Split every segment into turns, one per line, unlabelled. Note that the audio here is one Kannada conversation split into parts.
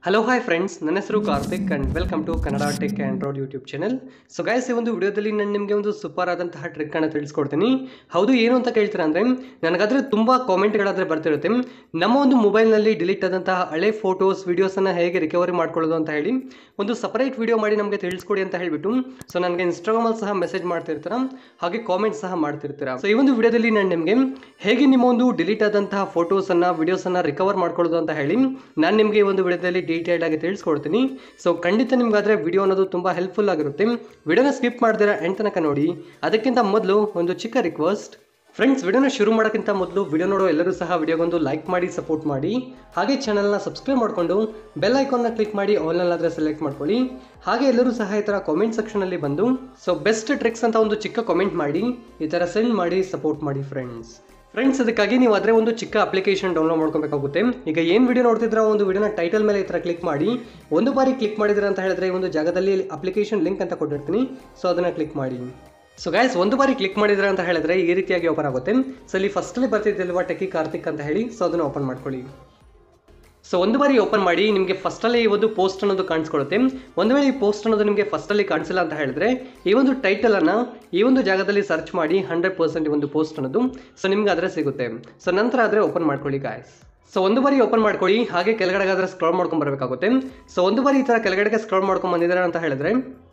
ಹಲೋ ಹಾಯ್ ಫ್ರೆಂಡ್ಸ್ ನನ್ನ ಹೆಸರು Karthik and welcome to Kannada tech Android YouTube channel so guys ಈ ಒಂದು ವಿಡಿಯೋದಲ್ಲಿ ನಾನು ನಿಮಗೆ ಒಂದು ಸೂಪರ್ ಆದಂತಹ ಟ್ರಿಕ್ಕನ್ನು ತಿಳಿಸ್ಕೊಡ್ತೀನಿ ಹೌದು ಏನು ಅಂತ ಕೇಳ್ತೀರಾ ಅಂದರೆ ನನಗಾದರೆ ತುಂಬ ಕಾಮೆಂಟ್ಗಳಾದರೆ ಬರ್ತಿರುತ್ತೆ ನಮ್ಮ ಒಂದು ಮೊಬೈಲ್ನಲ್ಲಿ ಡಿಲೀಟ್ ಆದಂತಹ ಹಳೆ ಫೋಟೋಸ್ ವೀಡಿಯೋಸನ್ನು ಹೇಗೆ ರಿಕವರಿ ಮಾಡ್ಕೊಳ್ಳೋದು ಅಂತ ಹೇಳಿ ಒಂದು ಸಪರೇಟ್ ವಿಡಿಯೋ ಮಾಡಿ ನಮಗೆ ತಿಳಿಸ್ಕೊಡಿ ಅಂತ ಹೇಳಿಬಿಟ್ಟು ಸೊ ನನಗೆ ಇನ್ಸ್ಟಾಗ್ರಾಮಲ್ಲಿ ಸಹ ಮೆಸೇಜ್ ಮಾಡ್ತಿರ್ತೀರಾ ಹಾಗೆ ಕಾಮೆಂಟ್ ಸಹ ಮಾಡ್ತಿರ್ತೀರಾ ಸೊ ಈ ಒಂದು ವಿಡಿಯೋದಲ್ಲಿ ನಾನು ನಿಮಗೆ ಹೇಗೆ ನಿಮ್ಮ ಒಂದು ಡಿಲೀಟ್ ಆದಂತಹ ಫೋಟೋಸನ್ನು ವೀಡಿಯೋಸನ್ನು ರಿಕವರ್ ಮಾಡ್ಕೊಳ್ಳೋದು ಅಂತ ಹೇಳಿ ನಾನು ನಿಮಗೆ ಈ ಒಂದು ವಿಡಿಯೋದಲ್ಲಿ ಡೀಟೇಲ್ಡ್ ಆಗಿ ತಿಳಿಸ್ಕೊಡ್ತೀನಿ ಸೊ ಖಂಡಿತ ನಿಮ್ಗಾದ್ರೆ ವಿಡಿಯೋ ಅನ್ನೋದು ತುಂಬ ಹೆಲ್ಪ್ಫುಲ್ ಆಗಿರುತ್ತೆ ವಿಡಿಯೋನ ಸ್ಕಿಪ್ ಮಾಡ್ದಿರ ಎಂಡ್ ತನಕ ನೋಡಿ ಅದಕ್ಕಿಂತ ಮೊದಲು ಒಂದು ಚಿಕ್ಕ ರಿಕ್ವೆಸ್ಟ್ ಫ್ರೆಂಡ್ಸ್ ವಿಡಿಯೋನ ಶುರು ಮಾಡೋಕ್ಕಿಂತ ಮೊದಲು ವಿಡಿಯೋ ನೋಡೋ ಎಲ್ಲರೂ ಸಹ ವಿಡಿಯೋಗೊಂದು ಲೈಕ್ ಮಾಡಿ ಸಪೋರ್ಟ್ ಮಾಡಿ ಹಾಗೆ ಚಾನಲ್ನ ಸಬ್ಸ್ಕ್ರೈಬ್ ಮಾಡಿಕೊಂಡು ಬೆಲ್ ಐಕಾನ್ನ ಕ್ಲಿಕ್ ಮಾಡಿ ಆಲ್ನಲ್ಲಾದರೆ ಸೆಲೆಕ್ಟ್ ಮಾಡ್ಕೊಳ್ಳಿ ಹಾಗೆ ಎಲ್ಲರೂ ಸಹ ಈ ಥರ ಕಾಮೆಂಟ್ ಸೆಕ್ಷನಲ್ಲಿ ಬಂದು ಸೊ ಬೆಸ್ಟ್ ಟ್ರಿಕ್ಸ್ ಅಂತ ಒಂದು ಚಿಕ್ಕ ಕಾಮೆಂಟ್ ಮಾಡಿ ಈ ಥರ ಸೆಂಡ್ ಮಾಡಿ ಸಪೋರ್ಟ್ ಮಾಡಿ ಫ್ರೆಂಡ್ಸ್ ಫ್ರೆಂಡ್ಸ್ ಅದಕ್ಕಾಗಿ ನೀವು ಅದರ ಒಂದು ಚಿಕ್ಕ ಅಪ್ಲಿಕೇಶನ್ ಡೌನ್ಲೋಡ್ ಮಾಡ್ಕೋಬೇಕಾಗುತ್ತೆ ಈಗ ಏನು ವಿಡಿಯೋ ನೋಡ್ತಿದ್ರೆ ಒಂದು ವಿಡಿಯೋನ ಟೈಟಲ್ ಮೇಲೆ ಈ ಥರ ಕ್ಲಿಕ್ ಮಾಡಿ ಒಂದು ಬಾರಿ ಕ್ಲಿಕ್ ಮಾಡಿದ್ರೆ ಅಂತ ಹೇಳಿದ್ರೆ ಈ ಒಂದು ಜಾಗದಲ್ಲಿ ಅಪ್ಲಿಕೇಶನ್ ಲಿಂಕ್ ಅಂತ ಕೊಟ್ಟಿರ್ತೀನಿ ಸೊ ಅದನ್ನು ಕ್ಲಿಕ್ ಮಾಡಿ ಸೊ ಗೈಸ್ ಒಂದು ಬಾರಿ ಕ್ಲಿಕ್ ಮಾಡಿದ್ರೆ ಅಂತ ಹೇಳಿದ್ರೆ ಈ ರೀತಿಯಾಗಿ ಓಪನ್ ಆಗುತ್ತೆ ಸೊ ಇಲ್ಲಿ ಫಸ್ಟಲ್ಲಿ ಬರ್ತಿದ್ದಲ್ವಾ ಟೆಕಿ ಕಾರ್ತಿಕ್ ಅಂತ ಹೇಳಿ ಸೊ ಅದನ್ನು ಓಪನ್ ಮಾಡ್ಕೊಳ್ಳಿ ಸೊ ಒಂದು ಬಾರಿ ಓಪನ್ ಮಾಡಿ ನಿಮಗೆ ಫಸ್ಟಲ್ಲಿ ಈ ಒಂದು ಪೋಸ್ಟ್ ಅನ್ನೋದು ಕಾಣಿಸ್ಕೊಳ್ಳುತ್ತೆ ಒಂದು ವೇಳೆ ಈ ಪೋಸ್ಟ್ ಅನ್ನೋದು ನಿಮಗೆ ಫಸ್ಟಲ್ಲಿ ಕಾಣಿಸಿಲ್ಲ ಅಂತ ಹೇಳಿದ್ರೆ ಈ ಒಂದು ಟೈಟಲನ್ನು ಈ ಒಂದು ಜಾಗದಲ್ಲಿ ಸರ್ಚ್ ಮಾಡಿ ಹಂಡ್ರೆಡ್ ಪರ್ಸೆಂಟ್ ಈ ಒಂದು ಪೋಸ್ಟ್ ಅನ್ನೋದು ಸೊ ನಿಮ್ಗೆ ಆದರೆ ಸಿಗುತ್ತೆ ಸೊ ನಂತರ ಆದರೆ ಓಪನ್ ಮಾಡ್ಕೊಳ್ಳಿ ಗಾಯ್ಸ್ ಸೊ ಒಂದು ಬಾರಿ ಓಪನ್ ಮಾಡ್ಕೊಳ್ಳಿ ಹಾಗೆ ಕೆಳಗಡೆಗಾದ್ರೆ ಸ್ಕ್ರಾಲ್ ಮಾಡ್ಕೊಂಡು ಬರಬೇಕಾಗುತ್ತೆ ಸೊ ಒಂದು ಬಾರಿ ಈ ಥರ ಕೆಳಗಡೆಗೆ ಸ್ಕ್ರಾಲ್ ಮಾಡ್ಕೊಂಡು ಬಂದಿದ್ದಾರೆ ಅಂತ ಹೇಳಿದ್ರೆ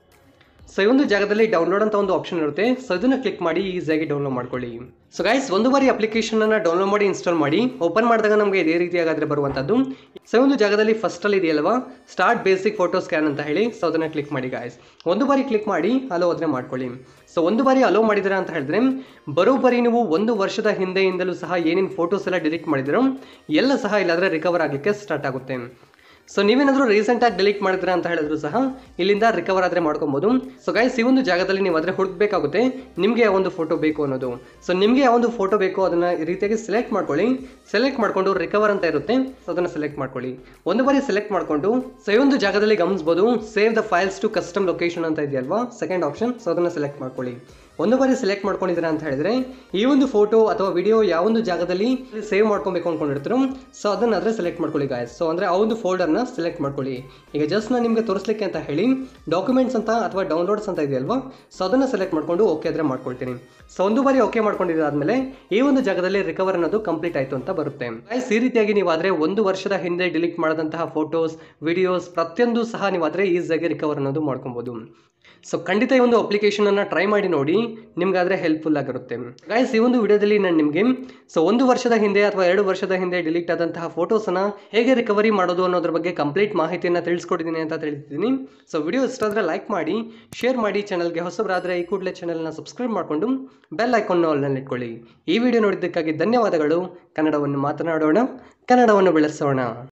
ಸೊ ಈ ಒಂದು ಜಾಗದಲ್ಲಿ ಡೌನ್ಲೋಡ್ ಅಂತ ಒಂದು ಆಪ್ಷನ್ ಇರುತ್ತೆ ಸೊ ಇದನ್ನ ಕ್ಲಿಕ್ ಮಾಡಿ ಈಸಿಯಾಗಿ ಡೌನ್ಲೋಡ್ ಮಾಡ್ಕೊಳ್ಳಿ ಸೊ ಗೈಸ್ ಒಂದು ಬಾರಿ ಅಪ್ಲಿಕೇಶನ್ ಅನ್ನ ಡೌನ್ಲೋಡ್ ಮಾಡಿ ಇನ್ಸ್ಟಾಲ್ ಮಾಡಿ ಓಪನ್ ಮಾಡಿದಾಗ ನಮಗೆ ಇದೇ ರೀತಿಯಾಗಾದ್ರೆ ಬರುವಂತದ್ದು ಸೊ ಈ ಒಂದು ಜಾಗದಲ್ಲಿ ಫಸ್ಟ್ ಅಲ್ಲಿ ಇದೆಯಲ್ವಾ ಸ್ಟಾರ್ಟ್ ಬೇಸಿಕ್ ಫೋಟೋ ಸ್ಕ್ಯಾನ್ ಅಂತ ಹೇಳಿ ಸೊ ಅದನ್ನ ಕ್ಲಿಕ್ ಮಾಡಿ ಗಾಯ್ಸ್ ಒಂದು ಬಾರಿ ಕ್ಲಿಕ್ ಮಾಡಿ ಅಲೋ ಅದನ್ನ ಮಾಡ್ಕೊಳ್ಳಿ ಸೊ ಒಂದು ಬಾರಿ ಅಲೋ ಮಾಡಿದಿರ ಅಂತ ಹೇಳಿದ್ರೆ ಬರೋಬ್ಬರಿ ನೀವು ಒಂದು ವರ್ಷದ ಹಿಂದೆಯಿಂದಲೂ ಸಹ ಏನೇನು ಫೋಟೋಸ್ ಎಲ್ಲ ಡಿಲೀಟ್ ಮಾಡಿದಿರೋ ಎಲ್ಲ ಸಹ ಇಲ್ಲಾದ್ರೆ ರಿಕವರ್ ಆಗಲಿಕ್ಕೆ ಸ್ಟಾರ್ಟ್ ಆಗುತ್ತೆ ಸೊ ನೀವೇನಾದರೂ ರೀಸೆಂಟಾಗಿ ಡಿಲೀಟ್ ಮಾಡಿದ್ರ ಅಂತ ಹೇಳಿದ್ರು ಸಹ ಇಲ್ಲಿಂದ ರಿಕವರ್ ಆದರೆ ಮಾಡ್ಕೊಬೋದು ಸೊ ಗೈಸ್ ಈ ಒಂದು ಜಾಗದಲ್ಲಿ ನೀವು ಆದರೆ ಹುಡುಕ್ಬೇಕಾಗುತ್ತೆ ನಿಮಗೆ ಯಾವ ಒಂದು ಫೋಟೋ ಬೇಕು ಅನ್ನೋದು ಸೊ ನಿಮಗೆ ಯಾವ ಒಂದು ಫೋಟೋ ಬೇಕು ಅದನ್ನು ಈ ರೀತಿಯಾಗಿ ಸೆಲೆಕ್ಟ್ ಮಾಡ್ಕೊಳ್ಳಿ ಸೆಲೆಕ್ಟ್ ಮಾಡಿಕೊಂಡು ರಿಕವರ್ ಅಂತ ಇರುತ್ತೆ ಸೊ ಅದನ್ನು ಸೆಲೆಕ್ಟ್ ಮಾಡ್ಕೊಳ್ಳಿ ಒಂದು ಬಾರಿ ಸೆಲೆಕ್ಟ್ ಮಾಡಿಕೊಂಡು ಸೊ ಈ ಒಂದು ಜಾಗದಲ್ಲಿ ಗಮನಿಸ್ಬೋದು save the files to custom location ಅಂತ ಇದೆಯಲ್ವಾ ಸೆಕೆಂಡ್ ಆಪ್ಷನ್ ಸೊ ಅದನ್ನು ಸೆಲೆಕ್ಟ್ ಮಾಡ್ಕೊಳ್ಳಿ ಒಂದು ಬಾರಿ ಸೆಲೆಕ್ಟ್ ಮಾಡ್ಕೊಂಡಿದ್ದೀರಾ ಅಂತ ಹೇಳಿದ್ರೆ ಈ ಒಂದು ಫೋಟೋ ಅಥವಾ ವಿಡಿಯೋ ಯಾವೊಂದು ಜಾಗದಲ್ಲಿ ಸೇವ್ ಮಾಡ್ಕೊಬೇಕು ಅನ್ಕೊಂಡಿರ್ತೀರೋ ಸೊ ಅದನ್ನ ಆದರೆ ಸೆಲೆಕ್ಟ್ ಮಾಡ್ಕೊಳ್ಳಿ ಗಾಯಸ್ ಸೊ ಅಂದರೆ ಆ ಒಂದು ಫೋಲ್ಡರ್ನ ಸೆಲೆಕ್ಟ್ ಮಾಡ್ಕೊಳ್ಳಿ ಈಗ ಜಸ್ಟ್ ನಾನು ನಿಮಗೆ ತೋರಿಸ್ಲಿಕ್ಕೆ ಅಂತ ಹೇಳಿ ಡಾಕ್ಯುಮೆಂಟ್ಸ್ ಅಂತ ಅಥವಾ ಡೌನ್ಲೋಡ್ಸ್ ಅಂತ ಇದೆಯಲ್ವಾ ಸೊ ಅದನ್ನು ಸೆಲೆಕ್ಟ್ ಮಾಡ್ಕೊಂಡು ಓಕೆ ಆದರೆ ಮಾಡ್ಕೊಳ್ತೀನಿ ಸೊ ಒಂದು ಬಾರಿ ಓಕೆ ಮಾಡ್ಕೊಂಡಿದ್ದಾದ್ಮೇಲೆ ಈ ಒಂದು ಜಾಗದಲ್ಲಿ ರಿಕವರ್ ಅನ್ನೋದು ಕಂಪ್ಲೀಟ್ ಆಯಿತು ಅಂತ ಬರುತ್ತೆ ಗೈಸ್ ಈ ರೀತಿಯಾಗಿ ನೀವು ಆದರೆ ಒಂದು ವರ್ಷದ ಹಿಂದೆ ಡಿಲೀಟ್ ಮಾಡಿದಂತಹ ಫೋಟೋಸ್ ವಿಡಿಯೋಸ್ ಪ್ರತಿಯೊಂದು ಸಹ ನೀವು ಆದರೆ ಈಸಿಯಾಗಿ ರಿಕವರ್ ಅನ್ನೋದು ಮಾಡ್ಕೊಬೋದು ಸೊ ಖಂಡಿತ ಈ ಒಂದು ಅಪ್ಲಿಕೇಶನ್ ಅನ್ನ ಟ್ರೈ ಮಾಡಿ ನೋಡಿ ನಿಮ್ಗಾದ್ರೆ ಹೆಲ್ಪ್ಫುಲ್ ಆಗಿರುತ್ತೆ ಗೈಸ್ ಈ ಒಂದು ವಿಡಿಯೋದಲ್ಲಿ ನಾನು ನಿಮಗೆ ಸೊ ಒಂದು ವರ್ಷದ ಹಿಂದೆ ಅಥವಾ ಎರಡು ವರ್ಷದ ಹಿಂದೆ ಡಿಲೀಟ್ ಆದಂತಹ ಫೋಟೋಸನ್ನ ಹೇಗೆ ರಿಕವರಿ ಮಾಡೋದು ಅನ್ನೋದ್ರ ಬಗ್ಗೆ ಕಂಪ್ಲೀಟ್ ಮಾಹಿತಿಯನ್ನು ತಿಳಿಸ್ಕೊಟ್ಟಿದ್ದೀನಿ ಅಂತ ತಿಳಿಸಿದ್ದೀನಿ ಸೊ ವಿಡಿಯೋ ಇಷ್ಟ ಆದರೆ ಲೈಕ್ ಮಾಡಿ ಶೇರ್ ಮಾಡಿ ಚಾನಲ್ಗೆ ಹೊಸಬರಾದರೆ ಈ ಕೂಡಲೇ ಚಾನಲ್ನ ಸಬ್ಸ್ಕ್ರೈಬ್ ಮಾಡಿಕೊಂಡು ಬೆಲ್ ಐಕಾನ್ ಆಲ್ನಲ್ಲಿ ಇಟ್ಕೊಳ್ಳಿ ಈ ವಿಡಿಯೋ ನೋಡಿದ್ದಕ್ಕಾಗಿ ಧನ್ಯವಾದಗಳು ಕನ್ನಡವನ್ನು ಮಾತನಾಡೋಣ ಕನ್ನಡವನ್ನು ಬೆಳೆಸೋಣ